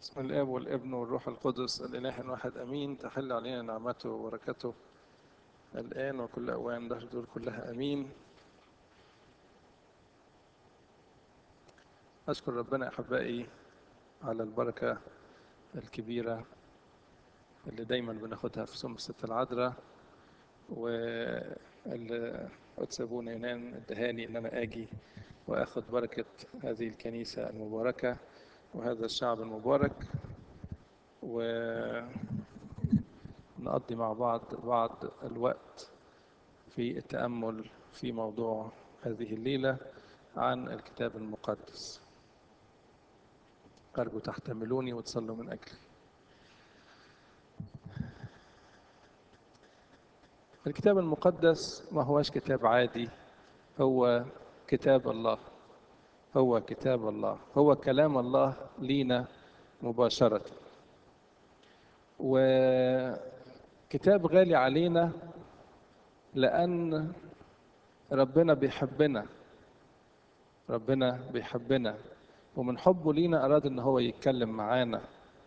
بسم الاب والابن والروح القدس الاله الواحد امين تحل علينا نعمته وبركته الان وكل اوان دهر دول كلها امين اشكر ربنا احبائي على البركه الكبيره اللي دايما بناخدها في سم الست العذراء واللي قدس ابونا يونان ادهاني ان انا اجي واخد بركه هذه الكنيسه المباركه وهذا الشعب المبارك ونقضي مع بعض بعض الوقت في التأمل في موضوع هذه الليلة عن الكتاب المقدس أرجو تحتملوني وتصلوا من أجلي الكتاب المقدس ما هوش كتاب عادي هو كتاب الله هو كتاب الله هو كلام الله لينا مباشرة وكتاب غالي علينا لأن ربنا بيحبنا ربنا بيحبنا ومن حبه لينا أراد إن هو يتكلم معانا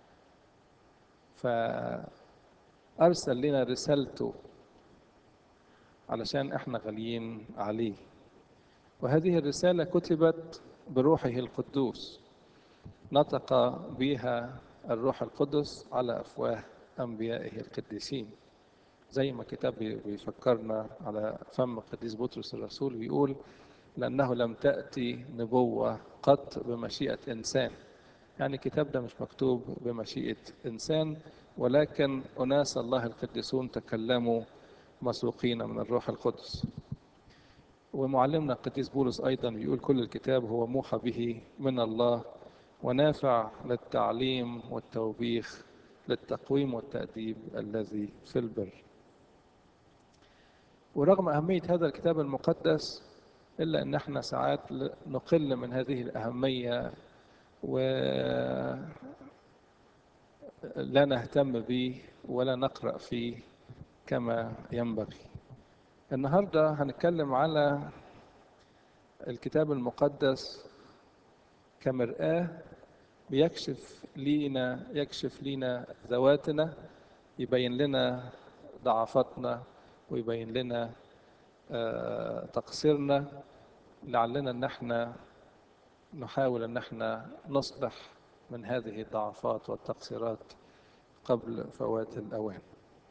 فأرسل لنا رسالته علشان احنا غاليين عليه وهذه الرسالة كتبت بروحه القدوس نطق بها الروح القدس على أفواه أنبيائه القديسين زي ما الكتاب بيفكرنا على فم القديس بطرس الرسول بيقول لأنه لم تأتي نبوة قط بمشيئة إنسان يعني الكتاب ده مش مكتوب بمشيئة إنسان ولكن أناس الله القديسون تكلموا مسوقين من الروح القدس ومعلمنا القديس بولس أيضا بيقول كل الكتاب هو موحى به من الله ونافع للتعليم والتوبيخ للتقويم والتأديب الذي في البر ورغم أهمية هذا الكتاب المقدس إلا أن احنا ساعات نقل من هذه الأهمية ولا نهتم به ولا نقرأ فيه كما ينبغي النهاردة هنتكلم على الكتاب المقدس كمرآة بيكشف لينا يكشف لينا ذواتنا يبين لنا ضعفاتنا ويبين لنا آه تقصيرنا لعلنا ان احنا نحاول ان احنا نصلح من هذه الضعفات والتقصيرات قبل فوات الاوان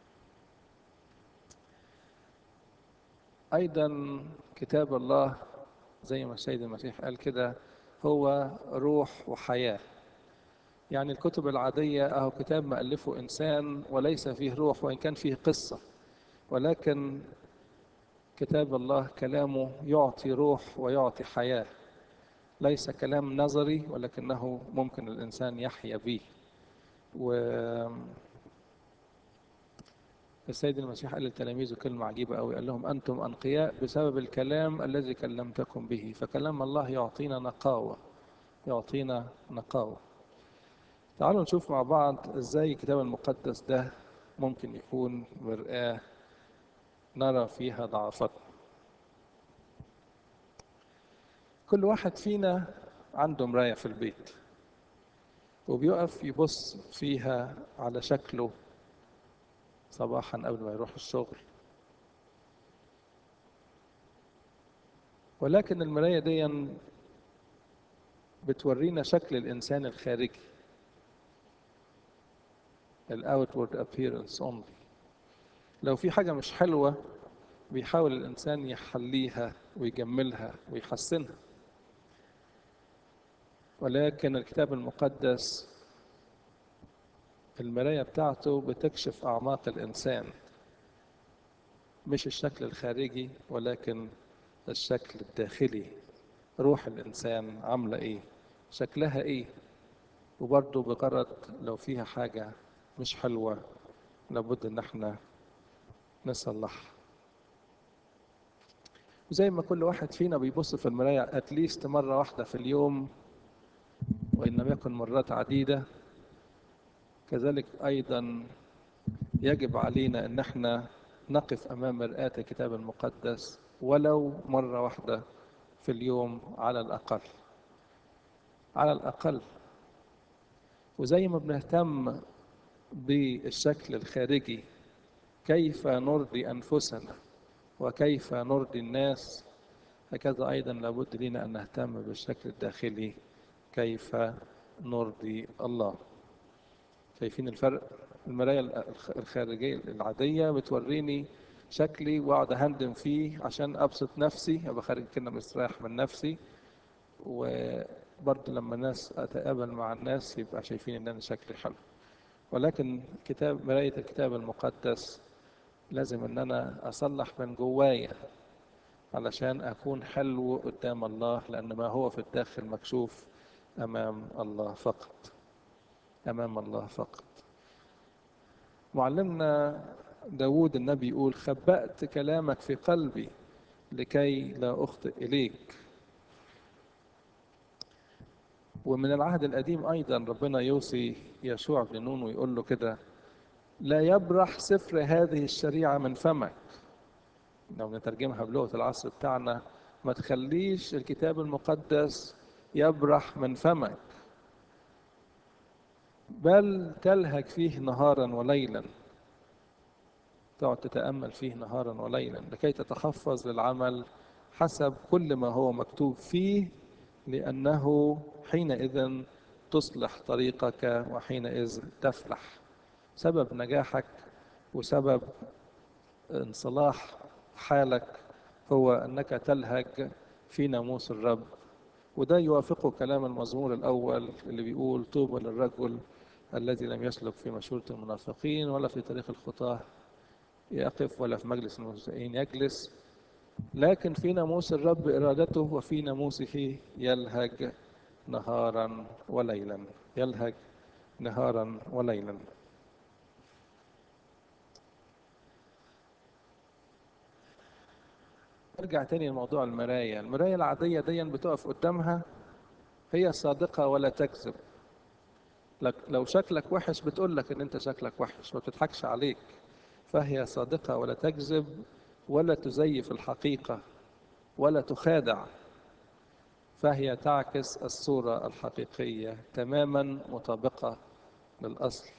ايضا كتاب الله زي ما السيد المسيح قال كده هو روح وحياه يعني الكتب العاديه اهو كتاب مالفه انسان وليس فيه روح وان كان فيه قصه ولكن كتاب الله كلامه يعطي روح ويعطي حياه ليس كلام نظري ولكنه ممكن الانسان يحيا به و السيد المسيح قال لتلاميذه كلمة عجيبة أوي قال لهم أنتم أنقياء بسبب الكلام الذي كلمتكم به فكلام الله يعطينا نقاوة يعطينا نقاوة تعالوا نشوف مع بعض إزاي الكتاب المقدس ده ممكن يكون مرآة نرى فيها ضعفتنا كل واحد فينا عنده مراية في البيت وبيقف يبص فيها على شكله صباحا قبل ما يروح الشغل ولكن المراية دي بتورينا شكل الإنسان الخارجي ال outward appearance only لو في حاجة مش حلوة بيحاول الإنسان يحليها ويجملها ويحسنها ولكن الكتاب المقدس المراية بتاعته بتكشف أعماق الإنسان مش الشكل الخارجي ولكن الشكل الداخلي روح الإنسان عاملة إيه شكلها إيه وبرضه بغرض لو فيها حاجة مش حلوة لابد إن احنا نصلحها وزي ما كل واحد فينا بيبص في المراية أتليست مرة واحدة في اليوم وإن لم يكن مرات عديدة كذلك أيضا يجب علينا أن احنا نقف أمام مرآة الكتاب المقدس ولو مرة واحدة في اليوم على الأقل على الأقل وزي ما بنهتم بالشكل الخارجي كيف نرضي أنفسنا وكيف نرضي الناس هكذا أيضا لابد لنا أن نهتم بالشكل الداخلي كيف نرضي الله شايفين الفرق المراية الخارجية العادية بتوريني شكلي واقعد اهندم فيه عشان ابسط نفسي ابقى خارج كده مستريح من نفسي وبرضه لما الناس اتقابل مع الناس يبقى شايفين ان انا شكلي حلو ولكن كتاب مراية الكتاب المقدس لازم ان انا اصلح من جوايا علشان اكون حلو قدام الله لان ما هو في الداخل مكشوف امام الله فقط امام الله فقط معلمنا داود النبي يقول خبأت كلامك في قلبي لكي لا أخطئ إليك ومن العهد القديم أيضا ربنا يوصي يشوع بن نون ويقول له كده لا يبرح سفر هذه الشريعة من فمك لو نترجمها بلغة العصر بتاعنا ما تخليش الكتاب المقدس يبرح من فمك بل تلهج فيه نهارا وليلا تقعد تتأمل فيه نهارا وليلا لكي تتحفظ للعمل حسب كل ما هو مكتوب فيه لأنه حينئذ تصلح طريقك وحينئذ تفلح سبب نجاحك وسبب انصلاح حالك هو أنك تلهج في ناموس الرب وده يوافقه كلام المزمور الأول اللي بيقول طوبى للرجل الذي لم يسلك في مشورة المنافقين ولا في طريق الخطاه يقف ولا في مجلس المسيئين يجلس لكن في ناموس الرب إرادته وفي ناموسه يلهج نهارا وليلا يلهج نهارا وليلا ارجع تاني لموضوع المراية المراية العادية دي بتقف قدامها هي صادقة ولا تكذب لك لو شكلك وحش بتقول لك ان انت شكلك وحش ما بتضحكش عليك فهي صادقة ولا تكذب ولا تزيف الحقيقة ولا تخادع فهي تعكس الصورة الحقيقية تماما مطابقة للأصل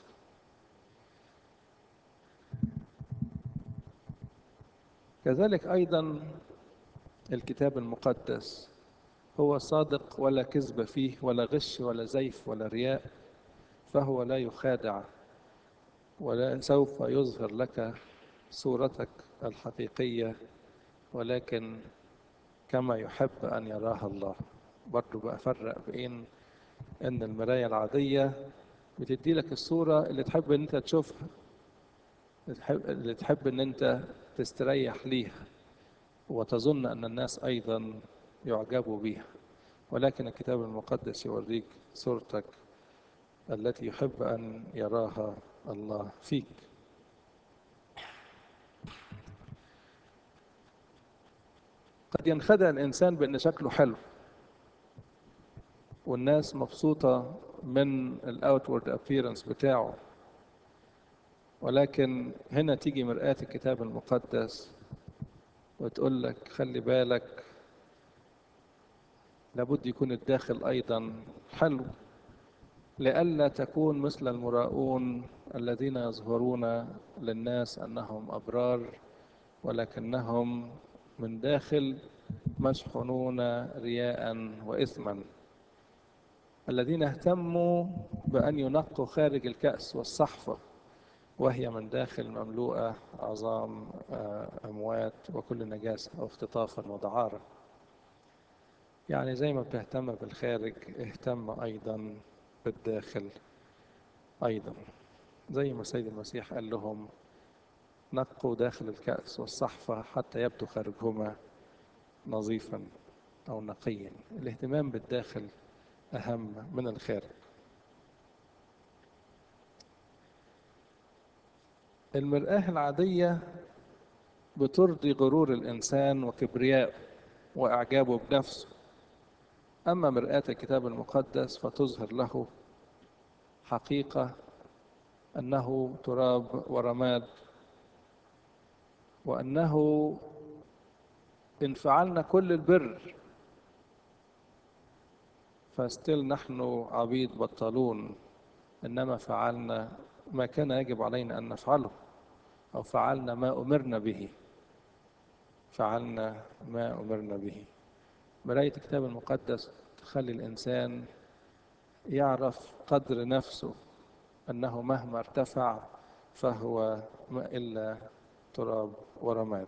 كذلك أيضا الكتاب المقدس هو صادق ولا كذب فيه ولا غش ولا زيف ولا رياء فهو لا يخادع ولا سوف يظهر لك صورتك الحقيقية ولكن كما يحب أن يراها الله برضو بأفرق بين أن المراية العادية بتدي لك الصورة اللي تحب أن أنت تشوفها اللي تحب أن أنت تستريح ليها وتظن أن الناس أيضا يعجبوا بها ولكن الكتاب المقدس يوريك صورتك التي يحب أن يراها الله فيك قد ينخدع الإنسان بأن شكله حلو والناس مبسوطة من الأوتورد أبيرنس بتاعه ولكن هنا تيجي مرآة الكتاب المقدس وتقول لك خلي بالك لابد يكون الداخل أيضا حلو لئلا تكون مثل المراؤون الذين يظهرون للناس أنهم أبرار ولكنهم من داخل مشحونون رياء وإثما الذين اهتموا بأن ينقوا خارج الكأس والصحفة وهي من داخل مملوءة عظام أموات وكل نجاسة واختطافا ودعارة يعني زي ما بتهتم بالخارج اهتم أيضا بالداخل أيضا زي ما سيد المسيح قال لهم نقوا داخل الكأس والصحفة حتى يبدو خارجهما نظيفا أو نقيا الاهتمام بالداخل أهم من الخارج المرآة العادية بترضي غرور الإنسان وكبرياء وإعجابه بنفسه أما مرآة الكتاب المقدس فتظهر له حقيقة أنه تراب ورماد وأنه إن فعلنا كل البر فستيل نحن عبيد بطلون إنما فعلنا ما كان يجب علينا أن نفعله أو فعلنا ما أمرنا به فعلنا ما أمرنا به مراية الكتاب المقدس تخلي الإنسان يعرف قدر نفسه أنه مهما ارتفع فهو ما إلا تراب ورماد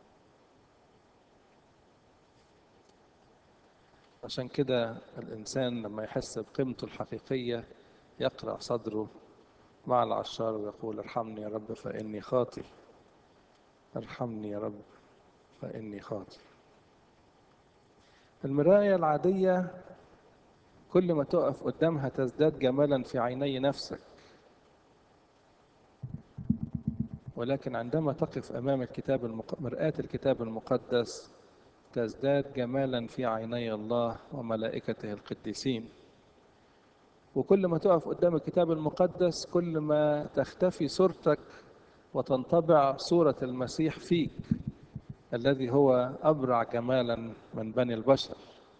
عشان كده الإنسان لما يحس بقيمته الحقيقية يقرأ صدره مع العشار ويقول ارحمني يا رب فإني خاطئ ارحمني يا رب فإني خاطئ المراية العادية كل ما تقف قدامها تزداد جمالا في عيني نفسك ولكن عندما تقف أمام الكتاب المق... مرآة الكتاب المقدس تزداد جمالا في عيني الله وملائكته القديسين وكل ما تقف قدام الكتاب المقدس كل ما تختفي صورتك وتنطبع صورة المسيح فيك الذي هو أبرع جمالا من بني البشر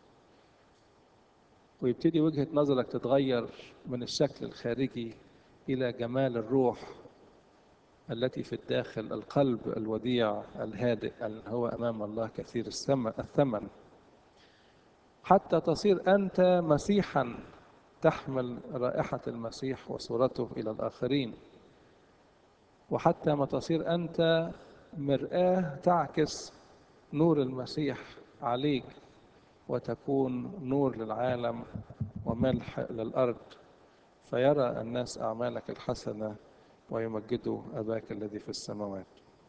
ويبتدي وجهة نظرك تتغير من الشكل الخارجي إلى جمال الروح التي في الداخل القلب الوديع الهادئ اللي هو أمام الله كثير الثمن حتى تصير أنت مسيحا تحمل رائحة المسيح وصورته إلى الآخرين وحتى ما تصير أنت مرآة تعكس نور المسيح عليك وتكون نور للعالم وملح للأرض فيرى الناس أعمالك الحسنة ويمجدوا أباك الذي في السماوات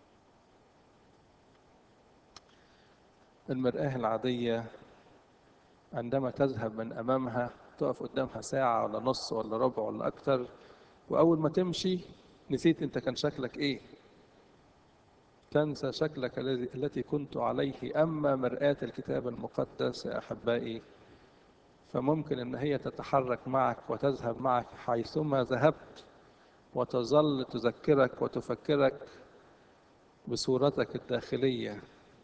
المرآة العادية عندما تذهب من أمامها تقف قدامها ساعة ولا نص ولا ربع ولا أكتر وأول ما تمشي نسيت أنت كان شكلك إيه تنسى شكلك الذي التي كنت عليه أما مرآة الكتاب المقدس يا أحبائي فممكن أن هي تتحرك معك وتذهب معك حيثما ذهبت وتظل تذكرك وتفكرك بصورتك الداخلية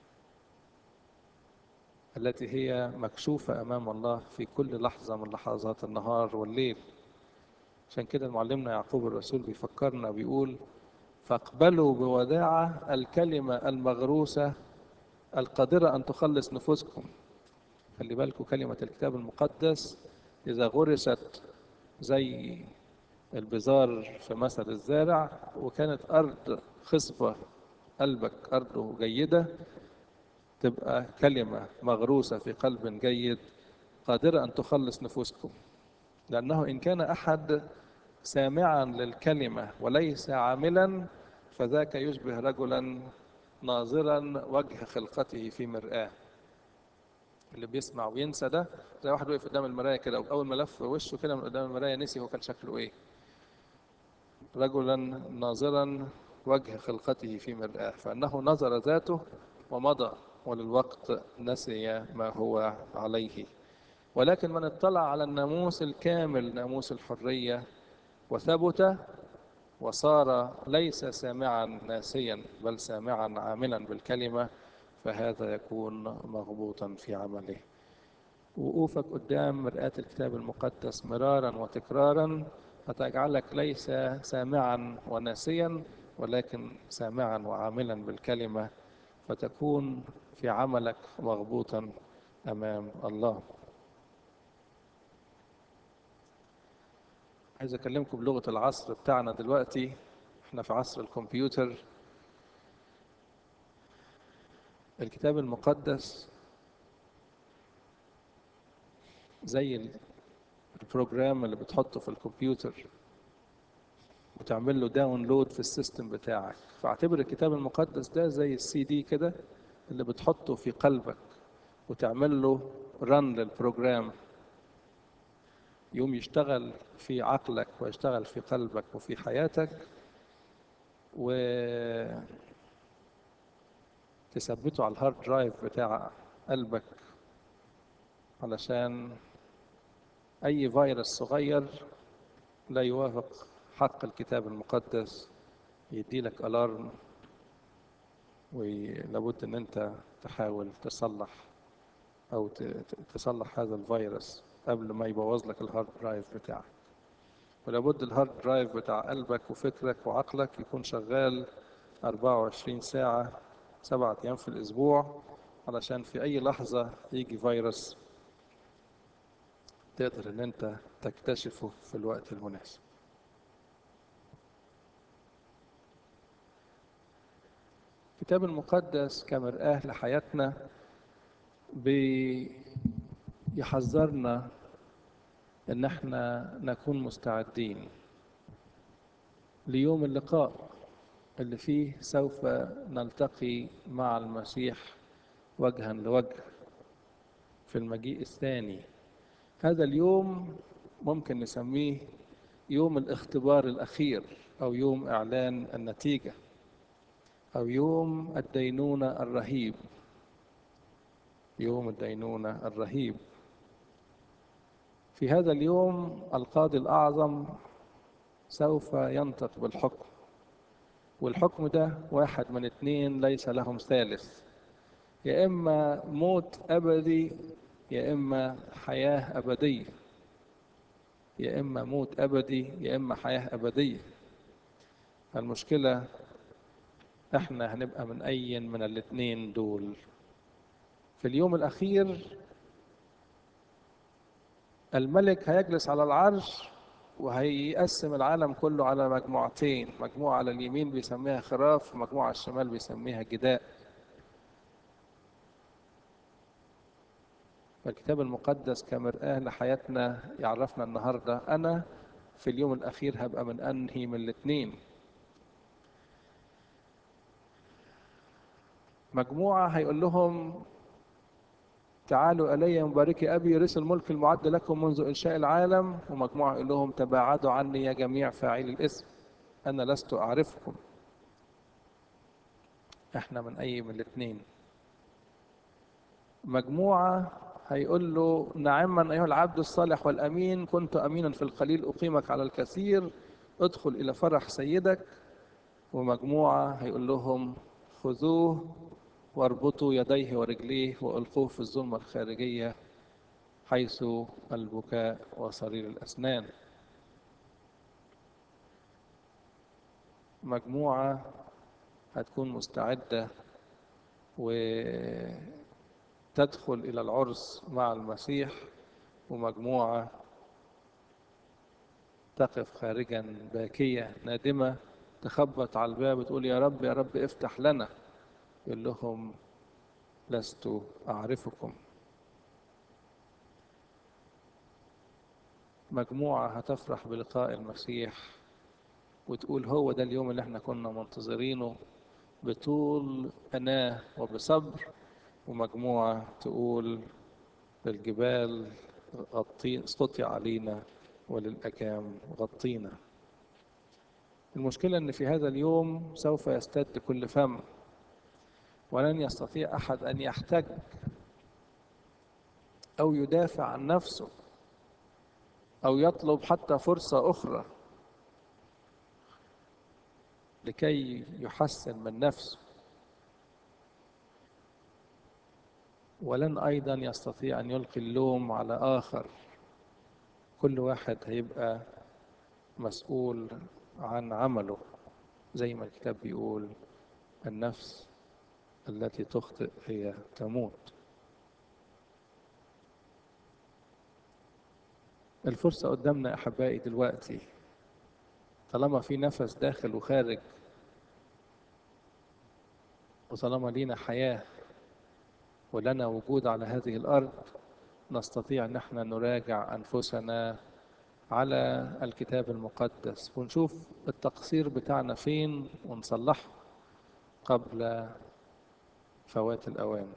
التي هي مكشوفة أمام الله في كل لحظة من لحظات النهار والليل عشان كده معلمنا يعقوب الرسول بيفكرنا بيقول فاقبلوا بوداعة الكلمة المغروسة القادرة أن تخلص نفوسكم خلي بالكم كلمة الكتاب المقدس إذا غرست زي البزار في مثل الزارع وكانت أرض خصبة قلبك أرضه جيدة تبقى كلمة مغروسة في قلب جيد قادرة أن تخلص نفوسكم لأنه إن كان أحد سامعا للكلمة وليس عاملا فذاك يشبه رجلا ناظرا وجه خلقته في مرآة اللي بيسمع وينسى ده زي واحد وقف قدام المراية كده وأول ما لف وشه كده من قدام المراية نسي هو كان شكله إيه رجلا ناظرا وجه خلقته في مرآة فأنه نظر ذاته ومضى وللوقت نسي ما هو عليه ولكن من اطلع على الناموس الكامل ناموس الحرية وثبت وصار ليس سامعا ناسيا بل سامعا عاملا بالكلمة فهذا يكون مغبوطا في عمله وقوفك قدام مرآة الكتاب المقدس مرارا وتكرارا فتجعلك ليس سامعا وناسيا ولكن سامعا وعاملا بالكلمة فتكون في عملك مغبوطا أمام الله عايز أكلمكم بلغة العصر بتاعنا دلوقتي احنا في عصر الكمبيوتر الكتاب المقدس زي البروجرام اللي بتحطه في الكمبيوتر وتعمل له داونلود في السيستم بتاعك فاعتبر الكتاب المقدس ده زي السي دي كده اللي بتحطه في قلبك وتعمل له رن للبروجرام يوم يشتغل في عقلك ويشتغل في قلبك وفي حياتك و تثبته على الهارد درايف بتاع قلبك علشان أي فيروس صغير لا يوافق حق الكتاب المقدس يدي لك ألارم ولابد أن أنت تحاول تصلح أو تصلح هذا الفيروس قبل ما يبوظ لك الهارد درايف بتاعك ولابد الهارد درايف بتاع قلبك وفكرك وعقلك يكون شغال 24 ساعة سبعة أيام في الأسبوع علشان في أي لحظة يجي فيروس تقدر إن أنت تكتشفه في الوقت المناسب الكتاب المقدس كمرآة لحياتنا بيحذرنا ان احنا نكون مستعدين ليوم اللقاء اللي فيه سوف نلتقي مع المسيح وجها لوجه في المجيء الثاني هذا اليوم ممكن نسميه يوم الاختبار الاخير او يوم اعلان النتيجه او يوم الدينونه الرهيب يوم الدينونه الرهيب في هذا اليوم القاضي الأعظم سوف ينطق بالحكم والحكم ده واحد من اتنين ليس لهم ثالث يا إما موت أبدي يا إما حياة أبدية يا إما موت أبدي يا إما حياة أبدية المشكلة إحنا هنبقى من أي من الاتنين دول في اليوم الأخير الملك هيجلس على العرش وهيقسم العالم كله على مجموعتين مجموعة على اليمين بيسميها خراف ومجموعة على الشمال بيسميها جداء فالكتاب المقدس كمرآة لحياتنا يعرفنا النهاردة أنا في اليوم الأخير هبقى من أنهي من الاتنين مجموعة هيقول لهم تعالوا إلي مباركي أبي رث الملك المعد لكم منذ إنشاء العالم ومجموعة يقول لهم تباعدوا عني يا جميع فاعلي الإثم أنا لست أعرفكم إحنا من أي من الاثنين مجموعة هيقول له نعما أيها العبد الصالح والأمين كنت أمينا في القليل أقيمك على الكثير ادخل إلى فرح سيدك ومجموعة هيقول لهم خذوه واربطوا يديه ورجليه والقوه في الظلمه الخارجيه حيث البكاء وصرير الاسنان مجموعه هتكون مستعده وتدخل الى العرس مع المسيح ومجموعه تقف خارجا باكيه نادمه تخبط على الباب وتقول يا رب يا رب افتح لنا يقول لهم لست أعرفكم مجموعة هتفرح بلقاء المسيح وتقول هو ده اليوم اللي احنا كنا منتظرينه بطول أناه وبصبر ومجموعة تقول للجبال غطي اسقطي علينا وللأكام غطينا المشكلة أن في هذا اليوم سوف يستد كل فم ولن يستطيع احد ان يحتج او يدافع عن نفسه او يطلب حتى فرصه اخرى لكي يحسن من نفسه ولن ايضا يستطيع ان يلقي اللوم على اخر كل واحد هيبقى مسؤول عن عمله زي ما الكتاب بيقول النفس التي تخطئ هي تموت الفرصة قدامنا أحبائي دلوقتي طالما في نفس داخل وخارج وطالما لينا حياة ولنا وجود على هذه الأرض نستطيع أن احنا نراجع أنفسنا على الكتاب المقدس ونشوف التقصير بتاعنا فين ونصلحه قبل فوات الأوان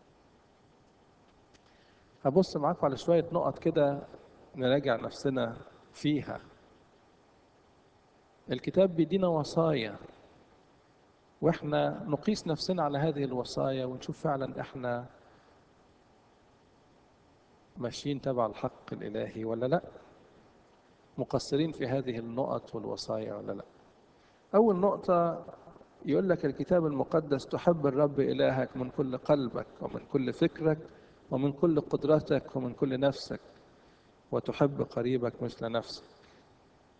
هبص معاكم على شوية نقط كده نراجع نفسنا فيها الكتاب بيدينا وصايا واحنا نقيس نفسنا على هذه الوصايا ونشوف فعلا احنا ماشيين تبع الحق الالهي ولا لا مقصرين في هذه النقط والوصايا ولا لا اول نقطه يقول لك الكتاب المقدس تحب الرب إلهك من كل قلبك ومن كل فكرك ومن كل قدرتك ومن كل نفسك وتحب قريبك مثل نفسك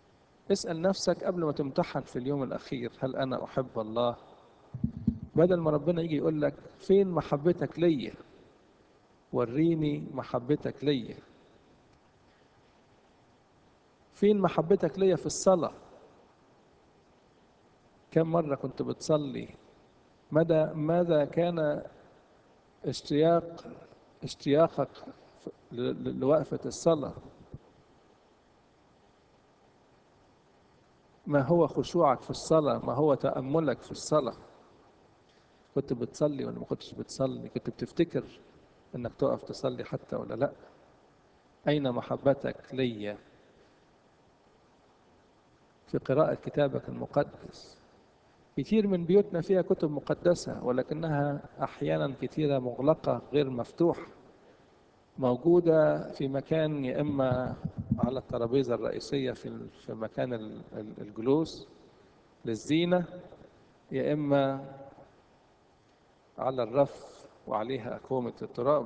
اسأل نفسك قبل ما تمتحن في اليوم الأخير هل أنا أحب الله بدل ما ربنا يجي يقول لك فين محبتك ليا وريني محبتك ليا فين محبتك ليا في الصلاة كم مرة كنت بتصلي مدى ماذا كان اشتياق اشتياقك لوقفة الصلاة ما هو خشوعك في الصلاة ما هو تأملك في الصلاة كنت بتصلي ولا ما كنتش بتصلي كنت بتفتكر انك تقف تصلي حتى ولا لا اين محبتك ليا في قراءة كتابك المقدس كتير من بيوتنا فيها كتب مقدسة ولكنها أحيانا كتيرة مغلقة غير مفتوحة موجودة في مكان يا إما على الترابيزة الرئيسية في في مكان الجلوس للزينة يا إما على الرف وعليها أكومة التراب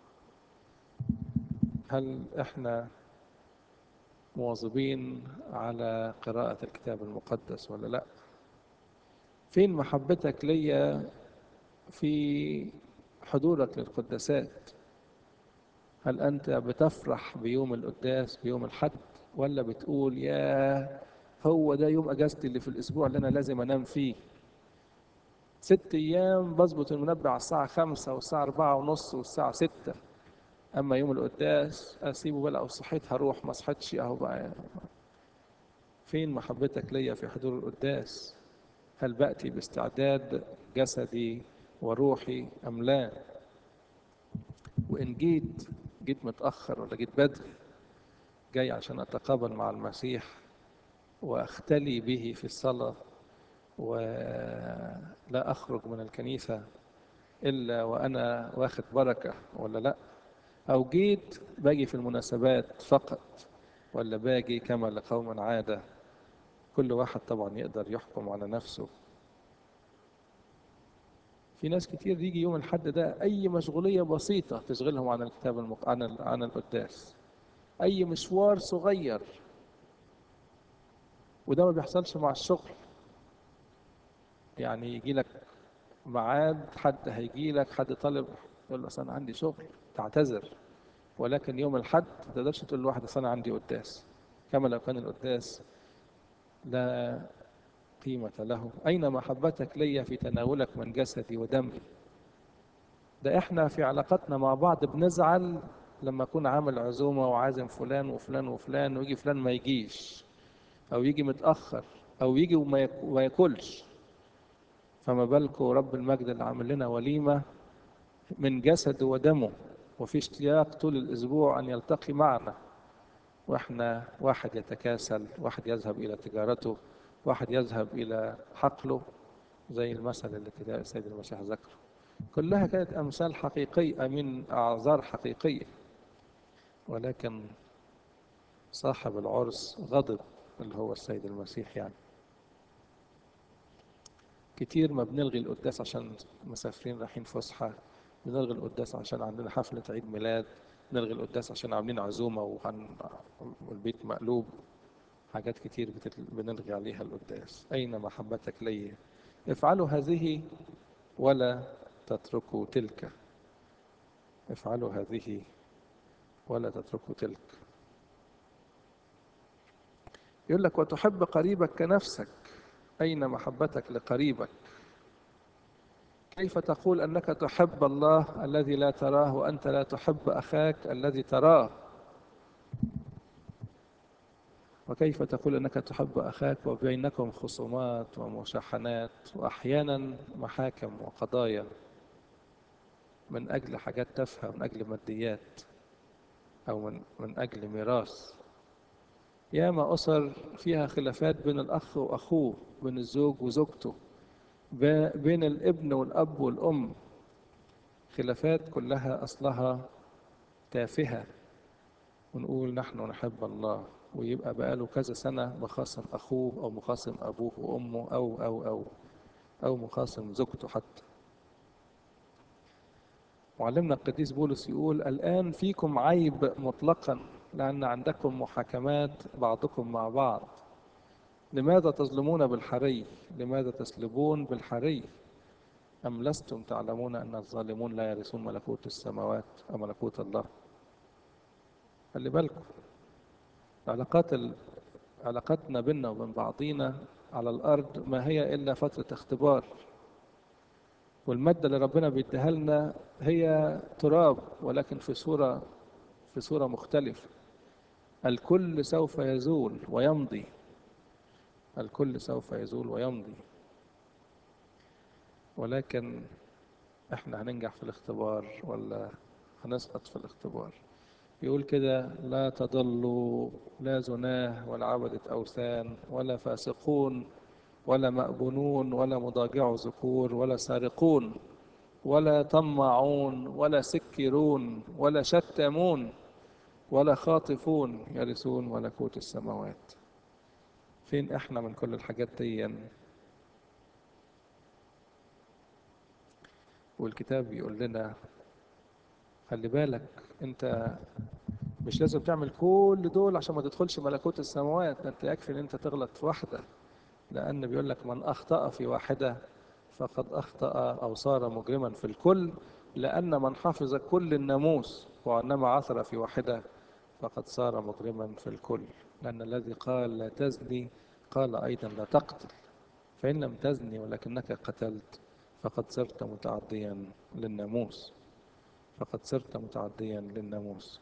هل إحنا مواظبين على قراءة الكتاب المقدس ولا لا فين محبتك ليا في حضورك للقداسات هل أنت بتفرح بيوم القداس بيوم الحد ولا بتقول يا هو ده يوم أجازتي اللي في الأسبوع اللي أنا لازم أنام فيه ست أيام بظبط المنبه على الساعة خمسة والساعة أربعة ونص والساعة ستة أما يوم القداس أسيبه بقى لو صحيت هروح ما صحيتش أهو بقى فين محبتك ليا في حضور القداس هل بأتي باستعداد جسدي وروحي أم لا وإن جيت جيت متأخر ولا جيت بدري جاي عشان أتقابل مع المسيح وأختلي به في الصلاة ولا أخرج من الكنيسة إلا وأنا واخد بركة ولا لأ أو جيت باجي في المناسبات فقط ولا باجي كما لقوم عادة كل واحد طبعا يقدر يحكم على نفسه في ناس كتير يجي يوم الحد ده أي مشغولية بسيطة تشغلهم عن الكتاب المق... عن ال... عن القداس أي مشوار صغير وده ما بيحصلش مع الشغل يعني يجي لك ميعاد حد هيجي لك حد طالب يقول له أصل أنا عندي شغل تعتذر ولكن يوم الحد ما تقدرش تقول لواحد أصل أنا عندي قداس كما لو كان القداس لا قيمة له أين محبتك لي في تناولك من جسدي ودمي ده إحنا في علاقتنا مع بعض بنزعل لما أكون عامل عزومة وعازم فلان وفلان وفلان ويجي فلان ما يجيش أو يجي متأخر أو يجي وما ياكلش فما بالكم رب المجد اللي عامل لنا وليمة من جسده ودمه وفي اشتياق طول الأسبوع أن يلتقي معنا واحنا واحد يتكاسل واحد يذهب الى تجارته واحد يذهب الى حقله زي المثل اللي كده السيد المسيح ذكره كلها كانت امثال حقيقيه من اعذار حقيقيه ولكن صاحب العرس غضب اللي هو السيد المسيح يعني كتير ما بنلغي القداس عشان مسافرين رايحين فسحه بنلغي القداس عشان عندنا حفله عيد ميلاد نلغي القداس عشان عاملين عزومة وهن... والبيت مقلوب حاجات كتير بتل... بنلغي عليها القداس أين محبتك لي افعلوا هذه ولا تتركوا تلك افعلوا هذه ولا تتركوا تلك يقول لك وتحب قريبك كنفسك أين محبتك لقريبك كيف تقول انك تحب الله الذي لا تراه وانت لا تحب اخاك الذي تراه وكيف تقول انك تحب اخاك وبينكم خصومات ومشاحنات واحيانا محاكم وقضايا من اجل حاجات تافهه من اجل ماديات او من من اجل ميراث ياما اسر فيها خلافات بين الاخ واخوه بين الزوج وزوجته بين الابن والأب والأم خلافات كلها أصلها تافهة ونقول نحن نحب الله ويبقى بقاله كذا سنة مخاصم أخوه أو مخاصم أبوه وأمه أو أو أو أو مخاصم زوجته حتى معلمنا القديس بولس يقول الآن فيكم عيب مطلقا لأن عندكم محاكمات بعضكم مع بعض لماذا تظلمون بالحري لماذا تسلبون بالحري أم لستم تعلمون أن الظالمون لا يرثون ملكوت السماوات أو ملكوت الله خلي بالكم علاقات ال... علاقتنا بيننا وبين بعضينا على الأرض ما هي إلا فترة اختبار والمادة اللي ربنا بيديها لنا هي تراب ولكن في صورة في صورة مختلفة الكل سوف يزول ويمضي الكل سوف يزول ويمضي ولكن احنا هننجح في الاختبار ولا هنسقط في الاختبار يقول كده لا تضلوا لا زناه ولا عبدة أوثان ولا فاسقون ولا مأبونون ولا مضاجع ذكور ولا سارقون ولا طماعون ولا سكرون ولا شتمون ولا خاطفون يرثون ملكوت السماوات فين احنا من كل الحاجات دي والكتاب بيقول لنا خلي بالك انت مش لازم تعمل كل دول عشان ما تدخلش ملكوت السماوات انت يكفي ان انت تغلط في واحده لان بيقول لك من اخطا في واحده فقد اخطا او صار مجرما في الكل لان من حفظ كل الناموس وانما عثر في واحده فقد صار مجرما في الكل لان الذي قال لا تزني قال ايضا لا تقتل فان لم تزني ولكنك قتلت فقد صرت متعديا للناموس فقد صرت متعديا للناموس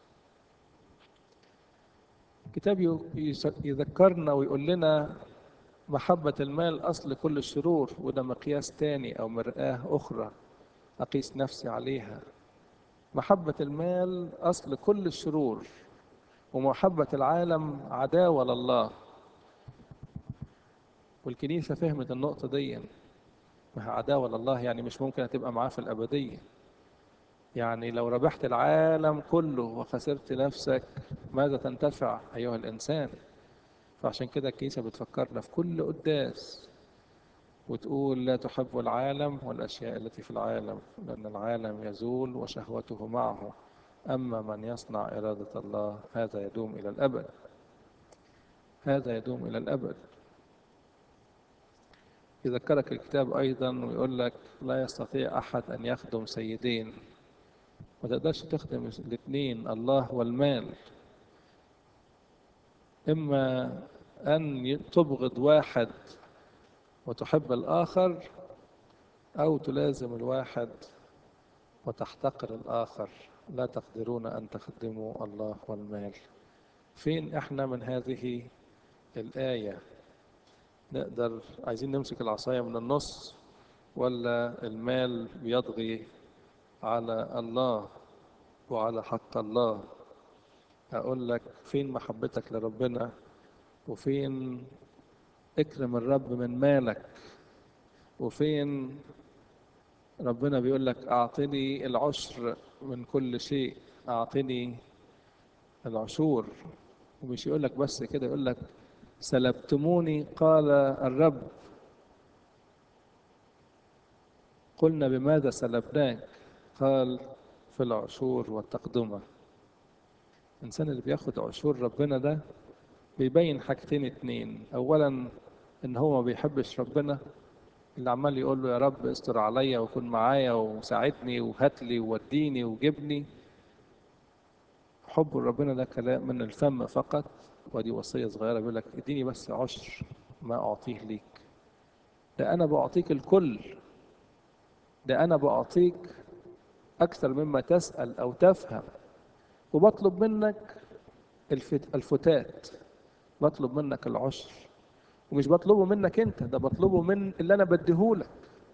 الكتاب يذكرنا ويقول لنا محبة المال أصل كل الشرور وده مقياس تاني أو مرآة أخرى أقيس نفسي عليها محبة المال أصل كل الشرور ومحبة العالم عداوة لله والكنيسة فهمت النقطة دي ما هي عداوة لله يعني مش ممكن هتبقى معاه في الأبدية يعني لو ربحت العالم كله وخسرت نفسك ماذا تنتفع أيها الإنسان فعشان كده الكنيسة بتفكرنا في كل قداس وتقول لا تحب العالم والأشياء التي في العالم لأن العالم يزول وشهوته معه أما من يصنع إرادة الله هذا يدوم إلى الأبد هذا يدوم إلى الأبد يذكرك الكتاب أيضا ويقول لك لا يستطيع أحد أن يخدم سيدين ما تقدرش تخدم الاثنين الله والمال إما أن تبغض واحد وتحب الآخر أو تلازم الواحد وتحتقر الآخر لا تقدرون أن تخدموا الله والمال فين إحنا من هذه الآية نقدر عايزين نمسك العصاية من النص ولا المال بيضغي على الله وعلى حق الله أقول لك فين محبتك لربنا وفين اكرم الرب من مالك وفين ربنا بيقول لك أعطني العشر من كل شيء أعطني العشور ومش يقول لك بس كده يقول لك سلبتموني قال الرب قلنا بماذا سلبناك قال في العشور والتقدمة الإنسان اللي بياخد عشور ربنا ده بيبين حاجتين اتنين أولا إن هو ما بيحبش ربنا اللي عمال يقول له يا رب استر عليا وكن معايا وساعدني وهات لي ووديني وجبني حب ربنا ده كلام من الفم فقط ودي وصية صغيرة بيقول لك اديني بس عشر ما أعطيه ليك ده أنا بعطيك الكل ده أنا بعطيك أكثر مما تسأل أو تفهم وبطلب منك الفتات بطلب منك العشر ومش بطلبه منك انت ده بطلبه من اللي انا بديهولك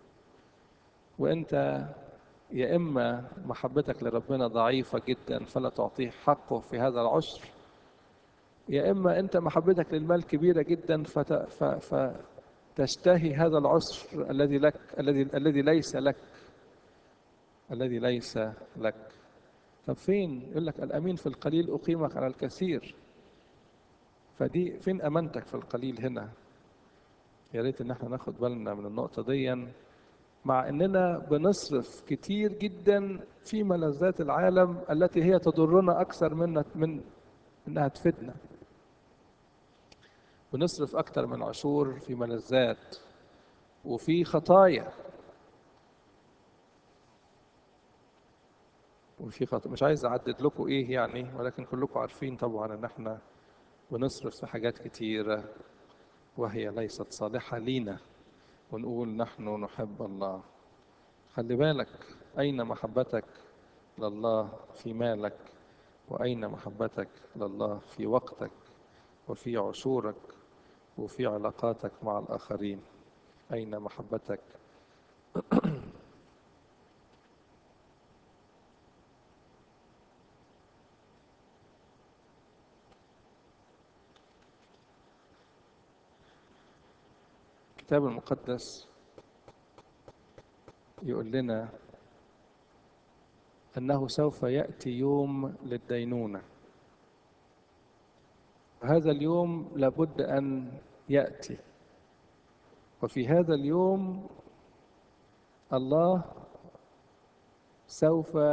وانت يا اما محبتك لربنا ضعيفه جدا فلا تعطيه حقه في هذا العشر يا اما انت محبتك للمال كبيره جدا فت... ف... فتشتهي هذا العشر الذي لك الذي الذي ليس لك الذي ليس لك طب فين يقول لك الامين في القليل اقيمك على الكثير فدي فين امانتك في القليل هنا يا ريت ان احنا ناخد بالنا من النقطه دي مع اننا بنصرف كتير جدا في ملذات العالم التي هي تضرنا اكثر من من انها تفيدنا بنصرف أكتر من عشور في ملذات وفي خطايا وفي خط... مش عايز أعدد لكم إيه يعني ولكن كلكم عارفين طبعا إن إحنا بنصرف في حاجات كتيرة وهي ليست صالحة لينا ونقول نحن نحب الله خلي بالك أين محبتك لله في مالك وأين محبتك لله في وقتك وفي عشورك وفي علاقاتك مع الآخرين أين محبتك الكتاب المقدس يقول لنا أنه سوف يأتي يوم للدينونة وهذا اليوم لابد أن يأتي وفي هذا اليوم الله سوف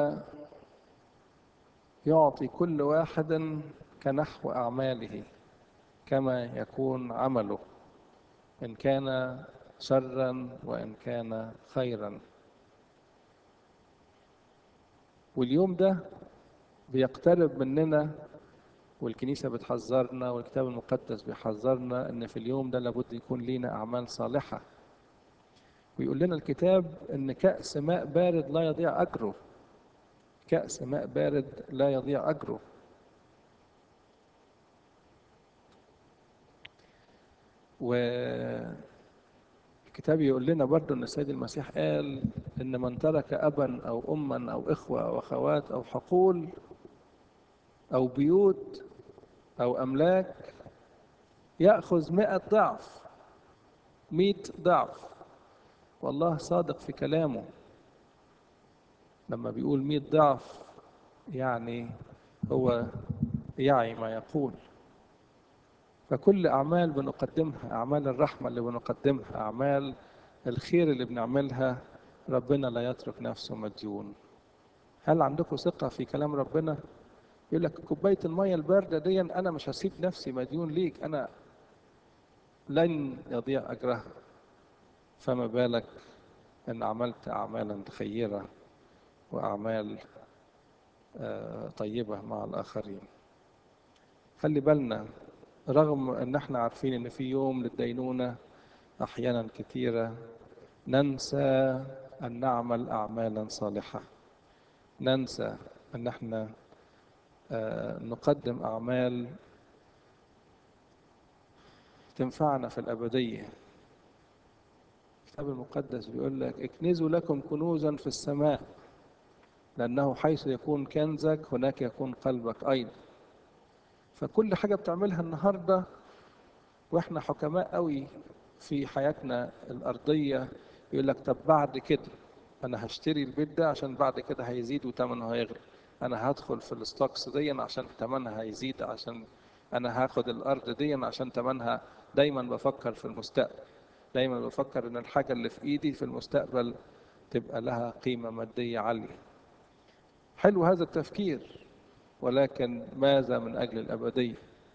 يعطي كل واحد كنحو أعماله كما يكون عمله إن كان شرا وإن كان خيرا واليوم ده بيقترب مننا والكنيسة بتحذرنا والكتاب المقدس بيحذرنا ان في اليوم ده لابد يكون لينا اعمال صالحة ويقول لنا الكتاب ان كأس ماء بارد لا يضيع اجره كأس ماء بارد لا يضيع اجره والكتاب يقول لنا برضه ان السيد المسيح قال ان من ترك ابا او اما او اخوه او اخوات او حقول او بيوت أو أملاك يأخذ مئة ضعف مئة ضعف والله صادق في كلامه لما بيقول مئة ضعف يعني هو يعي ما يقول فكل أعمال بنقدمها أعمال الرحمة اللي بنقدمها أعمال الخير اللي بنعملها ربنا لا يترك نفسه مديون هل عندكم ثقة في كلام ربنا؟ يقول لك كوباية المية الباردة دي أنا مش هسيب نفسي مديون ليك أنا لن يضيع أجرها فما بالك إن عملت أعمالا خيرة وأعمال طيبة مع الآخرين خلي بالنا رغم أن احنا عارفين أن في يوم للدينونة أحيانا كثيرة ننسى أن نعمل أعمالا صالحة ننسى أن احنا نقدم أعمال تنفعنا في الأبدية الكتاب المقدس بيقول لك اكنزوا لكم كنوزا في السماء لأنه حيث يكون كنزك هناك يكون قلبك أيضا فكل حاجة بتعملها النهاردة وإحنا حكماء قوي في حياتنا الأرضية يقول لك طب بعد كده أنا هشتري البيت ده عشان بعد كده هيزيد وثمنه هيغلى انا هدخل في الستوكس دي عشان ثمنها هيزيد عشان انا هاخد الارض دي عشان ثمنها دايما بفكر في المستقبل دايما بفكر ان الحاجه اللي في ايدي في المستقبل تبقى لها قيمه ماديه عاليه حلو هذا التفكير ولكن ماذا من اجل الابديه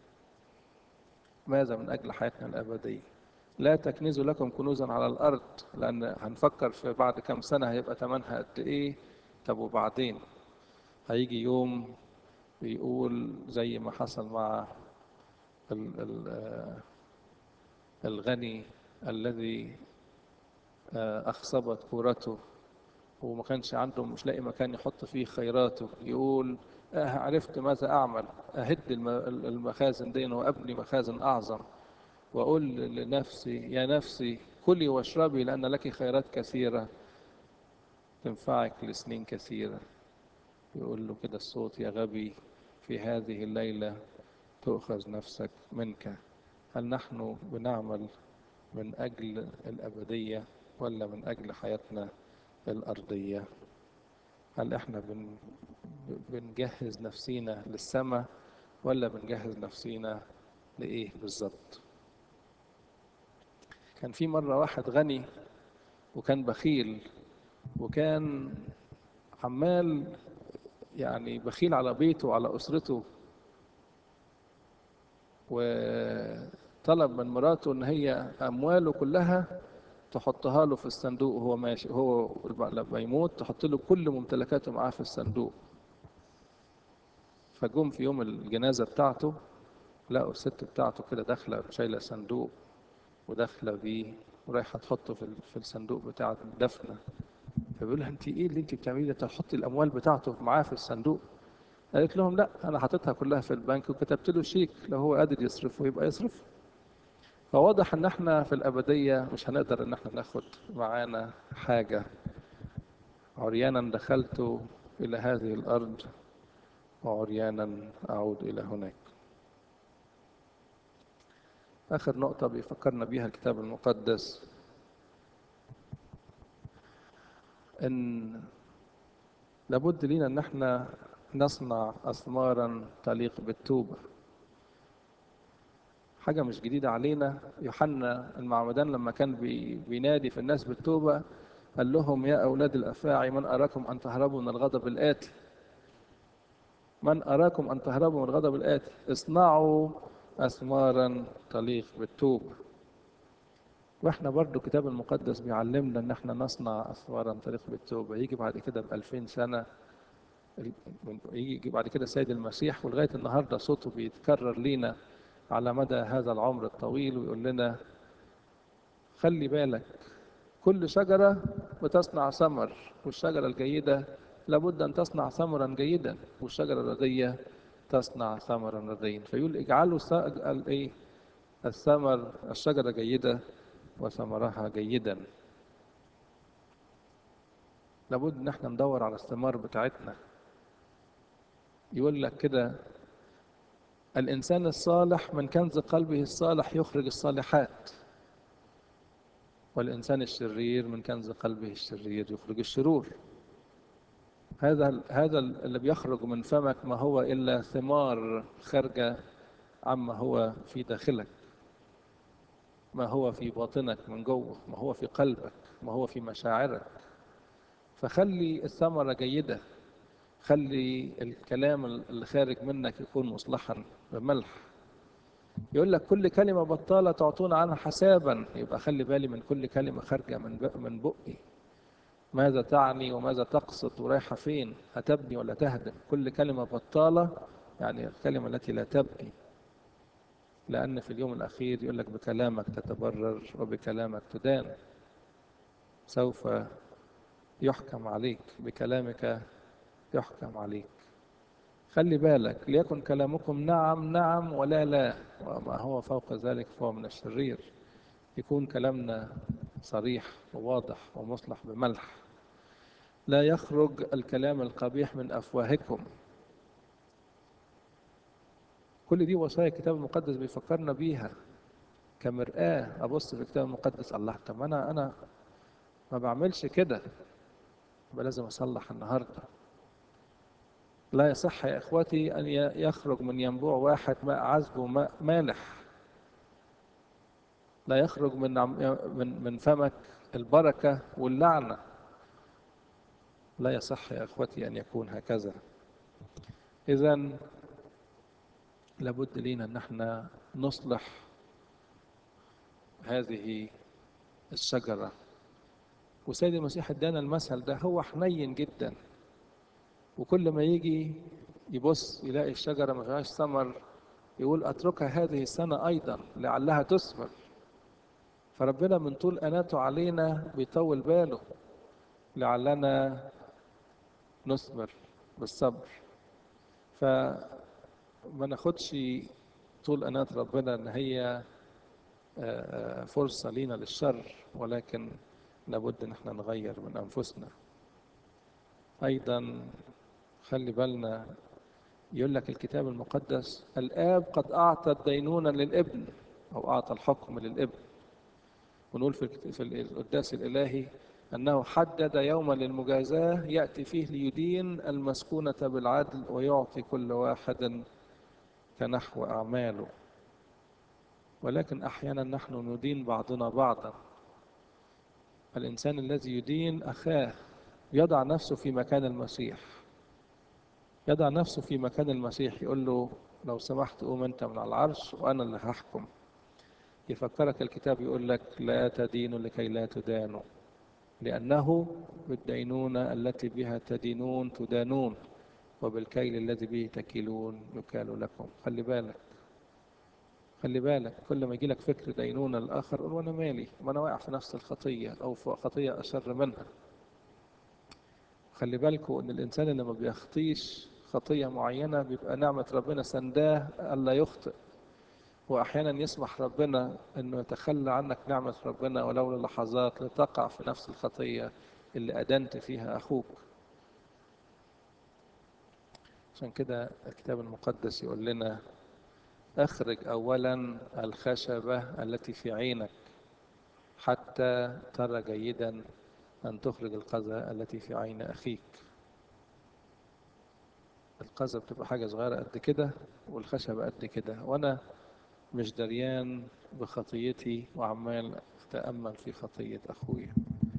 ماذا من اجل حياتنا الابديه لا تكنزوا لكم كنوزا على الارض لان هنفكر في بعد كم سنه هيبقى ثمنها قد ايه طب وبعدين هيجي يوم بيقول زي ما حصل مع ال ال الغني الذي أخصبت كورته وما كانش عنده مش لاقي مكان يحط فيه خيراته يقول عرفت ماذا أعمل أهد المخازن دي وأبني مخازن أعظم وأقول لنفسي يا نفسي كلي واشربي لأن لك خيرات كثيرة تنفعك لسنين كثيرة يقول له كده الصوت يا غبي في هذه الليلة تؤخذ نفسك منك هل نحن بنعمل من أجل الأبدية ولا من أجل حياتنا الأرضية هل احنا بن بنجهز نفسينا للسماء ولا بنجهز نفسينا لإيه بالظبط كان في مرة واحد غني وكان بخيل وكان عمال يعني بخيل على بيته وعلى أسرته طلب من مراته ان هي امواله كلها تحطها له في الصندوق وهو ماشي هو لما يموت تحط له كل ممتلكاته معاه في الصندوق فجم في يوم الجنازة بتاعته لقوا الست بتاعته كده داخلة شايلة صندوق وداخلة بيه ورايحة تحطه في في الصندوق بتاع الدفنة فبيقول لها انت ايه اللي انت بتعمليه ده تحطي الاموال بتاعته معاه في الصندوق قالت لهم لا انا حاططها كلها في البنك وكتبت له شيك لو هو قادر يصرفه يبقى يصرفه فواضح ان احنا في الابديه مش هنقدر ان احنا ناخد معانا حاجه عريانا دخلت الى هذه الارض وعريانا اعود الى هناك اخر نقطه بيفكرنا بيها الكتاب المقدس ان لابد لينا ان احنا نصنع اثمارا تليق بالتوبه حاجه مش جديده علينا يوحنا المعمدان لما كان بي بينادي في الناس بالتوبه قال لهم يا اولاد الافاعي من اراكم ان تهربوا من الغضب الاتي من اراكم ان تهربوا من الغضب الاتي اصنعوا اثمارا تليق بالتوبه واحنا برضو الكتاب المقدس بيعلمنا ان احنا نصنع اثمارا تليق بالتوبه يجي بعد كده ب 2000 سنه يجي بعد كده السيد المسيح ولغايه النهارده صوته بيتكرر لينا على مدى هذا العمر الطويل ويقول لنا خلي بالك كل شجره بتصنع ثمر والشجره الجيده لابد ان تصنع ثمرا جيدا والشجره الرديه تصنع ثمرا رديا فيقول اجعلوا ايه الثمر الشجره جيده وثمرها جيدا لابد ان احنا ندور على الثمار بتاعتنا يقول لك كده الانسان الصالح من كنز قلبه الصالح يخرج الصالحات والانسان الشرير من كنز قلبه الشرير يخرج الشرور هذا هذا اللي بيخرج من فمك ما هو الا ثمار خارجه عما هو في داخلك ما هو في باطنك من جوه ما هو في قلبك ما هو في مشاعرك فخلي الثمرة جيدة خلي الكلام اللي خارج منك يكون مصلحا بملح يقول لك كل كلمة بطالة تعطون عنها حسابا يبقى خلي بالي من كل كلمة خارجة من بق من بقي ماذا تعني وماذا تقصد ورايحة فين هتبني ولا تهدم كل كلمة بطالة يعني الكلمة التي لا تبقي لأن في اليوم الأخير يقول لك بكلامك تتبرر وبكلامك تدان سوف يحكم عليك بكلامك يحكم عليك خلي بالك ليكن كلامكم نعم نعم ولا لا وما هو فوق ذلك فهو من الشرير يكون كلامنا صريح وواضح ومصلح بملح لا يخرج الكلام القبيح من أفواهكم كل دي وصايا الكتاب المقدس بيفكرنا بيها كمرآة أبص في الكتاب المقدس الله طب أنا أنا ما بعملش كده يبقى لازم أصلح النهاردة لا يصح يا إخوتي أن يخرج من ينبوع واحد ماء عذب وماء مالح لا يخرج من من من فمك البركة واللعنة لا يصح يا إخوتي أن يكون هكذا إذا لابد لينا ان احنا نصلح هذه الشجرة وسيد المسيح ادانا المثل ده هو حنين جدا وكل ما يجي يبص يلاقي الشجرة ما فيهاش ثمر يقول اتركها هذه السنة ايضا لعلها تثمر فربنا من طول اناته علينا بيطول باله لعلنا نثمر بالصبر ف ما ناخدش طول أنات ربنا إن هي فرصة لينا للشر ولكن لابد إن احنا نغير من أنفسنا أيضا خلي بالنا يقول لك الكتاب المقدس الآب قد أعطى الدينونة للابن أو أعطى الحكم للابن ونقول في في القداس الإلهي أنه حدد يوما للمجازاة يأتي فيه ليدين المسكونة بالعدل ويعطي كل واحد كنحو أعماله ولكن أحيانا نحن ندين بعضنا بعضا الإنسان الذي يدين أخاه يضع نفسه في مكان المسيح يضع نفسه في مكان المسيح يقول له لو سمحت قوم أنت من على العرش وأنا اللي هحكم يفكرك الكتاب يقول لك لا تدينوا لكي لا تدانوا لأنه بالدينونة التي بها تدينون تدانون وبالكيل الذي به تكيلون يكال لكم خلي بالك خلي بالك كل ما يجي لك فكر دينونة الآخر قول وأنا مالي ما أنا واقع في نفس الخطية أو في خطية أشر منها خلي بالكم إن الإنسان اللي ما بيخطيش خطية معينة بيبقى نعمة ربنا سنداه ألا يخطئ وأحيانا يسمح ربنا أنه يتخلى عنك نعمة ربنا ولو للحظات لتقع في نفس الخطية اللي أدنت فيها أخوك عشان كده الكتاب المقدس يقول لنا اخرج أولا الخشبة التي في عينك حتى ترى جيدا أن تخرج القذى التي في عين أخيك القذى بتبقى حاجة صغيرة قد كده والخشبة قد كده وأنا مش دريان بخطيتي وعمال أتأمل في خطية أخويا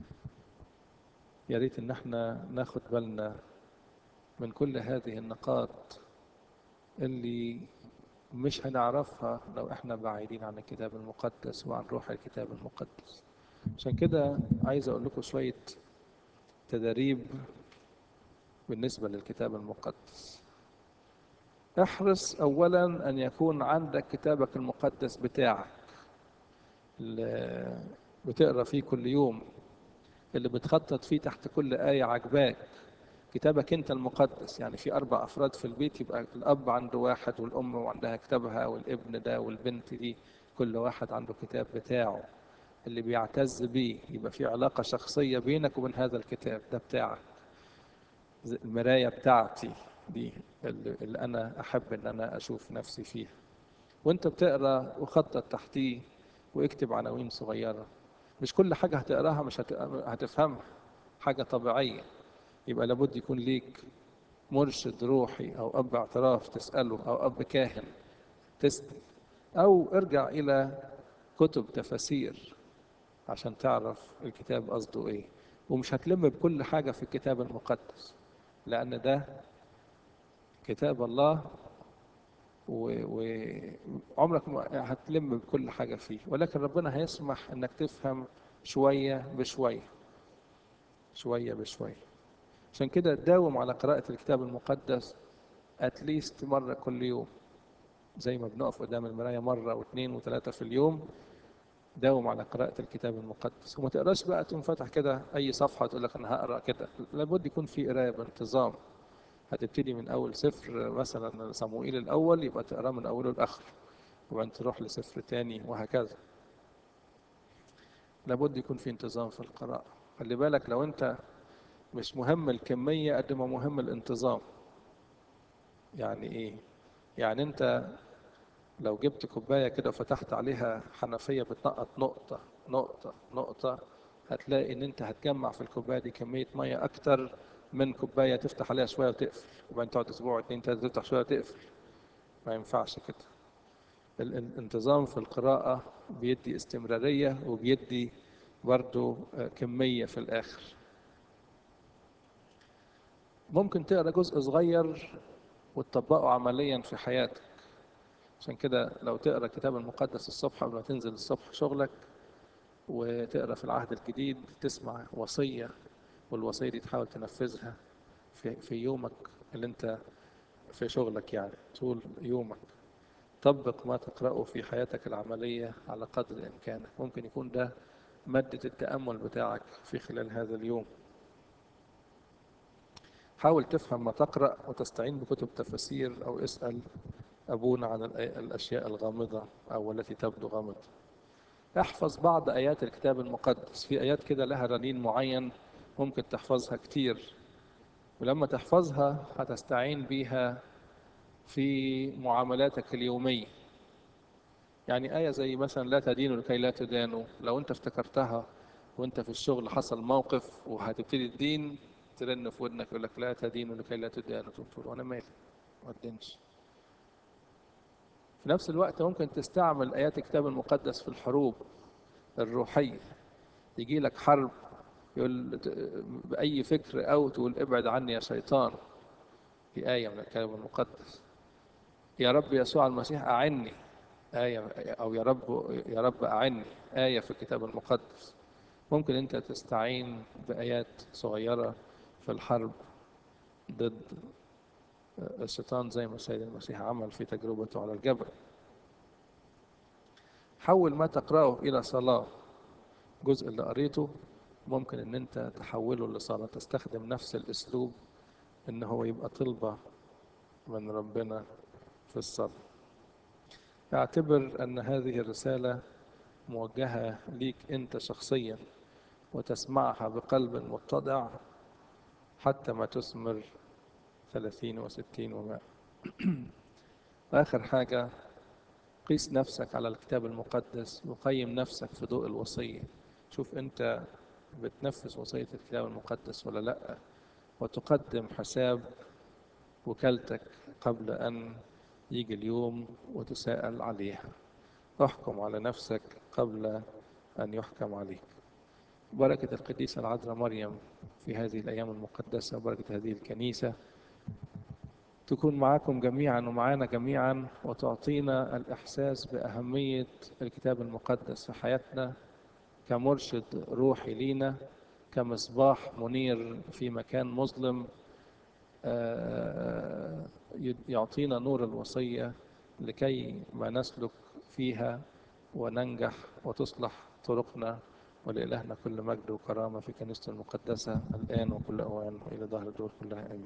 يا ريت إن احنا ناخد بالنا من كل هذه النقاط اللي مش هنعرفها لو احنا بعيدين عن الكتاب المقدس وعن روح الكتاب المقدس عشان كده عايز اقول لكم شوية تدريب بالنسبة للكتاب المقدس احرص اولا ان يكون عندك كتابك المقدس بتاعك اللي بتقرا فيه كل يوم اللي بتخطط فيه تحت كل آية عجباك كتابك انت المقدس يعني في اربع افراد في البيت يبقى الاب عنده واحد والام عندها كتابها والابن ده والبنت دي كل واحد عنده كتاب بتاعه اللي بيعتز بيه يبقى في علاقة شخصية بينك وبين هذا الكتاب ده بتاعك المراية بتاعتي دي اللي, اللي أنا أحب إن أنا أشوف نفسي فيها وأنت بتقرأ وخطط تحتيه واكتب عناوين صغيرة مش كل حاجة هتقراها مش هتفهمها حاجة طبيعية يبقى لابد يكون ليك مرشد روحي أو أب اعتراف تسأله أو أب كاهن تسأل أو ارجع إلى كتب تفاسير عشان تعرف الكتاب قصده إيه ومش هتلم بكل حاجة في الكتاب المقدس لأن ده كتاب الله وعمرك ما هتلم بكل حاجة فيه ولكن ربنا هيسمح انك تفهم شوية بشوية شوية بشوية عشان كده داوم على قراءة الكتاب المقدس اتليست مرة كل يوم زي ما بنقف قدام المراية مرة واثنين وثلاثة في اليوم داوم على قراءة الكتاب المقدس وما تقراش بقى تقوم فاتح كده أي صفحة تقول لك أنا هقرأ كده لابد يكون في قراية بانتظام هتبتدي من أول سفر مثلا صموئيل الأول يبقى تقراه من أوله لآخره وبعدين تروح لسفر تاني وهكذا لابد يكون في انتظام في القراءة خلي بالك لو أنت مش مهم الكمية قد ما مهم الانتظام يعني إيه؟ يعني أنت لو جبت كوباية كده وفتحت عليها حنفية بتنقط نقطة نقطة نقطة هتلاقي إن أنت هتجمع في الكوباية دي كمية مية أكتر من كوباية تفتح عليها شوية وتقفل وبعدين تقعد أسبوع اتنين تلاتة تفتح شوية وتقفل ما ينفعش كده الانتظام في القراءة بيدي استمرارية وبيدي برضو كمية في الآخر ممكن تقرأ جزء صغير وتطبقه عمليا في حياتك عشان كده لو تقرأ الكتاب المقدس الصبح قبل ما تنزل الصبح شغلك وتقرأ في العهد الجديد تسمع وصية والوصية دي تحاول تنفذها في, في يومك اللي انت في شغلك يعني طول يومك طبق ما تقرأه في حياتك العملية على قدر إمكانك ممكن يكون ده مادة التأمل بتاعك في خلال هذا اليوم حاول تفهم ما تقرأ وتستعين بكتب تفاسير أو اسأل أبونا عن الأشياء الغامضة أو التي تبدو غامضة احفظ بعض آيات الكتاب المقدس في آيات كده لها رنين معين ممكن تحفظها كتير ولما تحفظها هتستعين بيها في معاملاتك اليومية يعني آية زي مثلا لا تدينوا لكي لا تدانوا لو أنت افتكرتها وأنت في الشغل حصل موقف وهتبتدي الدين ترن في ودنك يقول لك لا تدينوا لكي لا تدانوا تقول أنا مالي ما تدينش في نفس الوقت ممكن تستعمل آيات الكتاب المقدس في الحروب الروحية يجي لك حرب يقول بأي فكر أو تقول ابعد عني يا شيطان في آية من الكتاب المقدس يا رب يسوع المسيح أعني آية أو يا رب يا رب أعني آية في الكتاب المقدس ممكن أنت تستعين بآيات صغيرة في الحرب ضد الشيطان زي ما السيد المسيح عمل في تجربته على الجبل حول ما تقرأه إلى صلاة الجزء اللي قريته ممكن ان انت تحوله لصلاة تستخدم نفس الاسلوب ان هو يبقى طلبة من ربنا في الصلاة اعتبر ان هذه الرسالة موجهة ليك انت شخصيا وتسمعها بقلب متضع حتى ما تثمر ثلاثين وستين ومائة آخر حاجة قيس نفسك على الكتاب المقدس وقيم نفسك في ضوء الوصية شوف انت بتنفذ وصية الكتاب المقدس ولا لا وتقدم حساب وكالتك قبل أن يجي اليوم وتساءل عليها احكم على نفسك قبل أن يحكم عليك بركة القديسة العذراء مريم في هذه الأيام المقدسة وبركة هذه الكنيسة تكون معكم جميعا ومعانا جميعا وتعطينا الإحساس بأهمية الكتاب المقدس في حياتنا كمرشد روحي لينا كمصباح منير في مكان مظلم يعطينا نور الوصية لكي ما نسلك فيها وننجح وتصلح طرقنا ولإلهنا كل مجد وكرامة في كنيسة المقدسة الآن وكل أوان وإلى ظهر الدور كلها آمين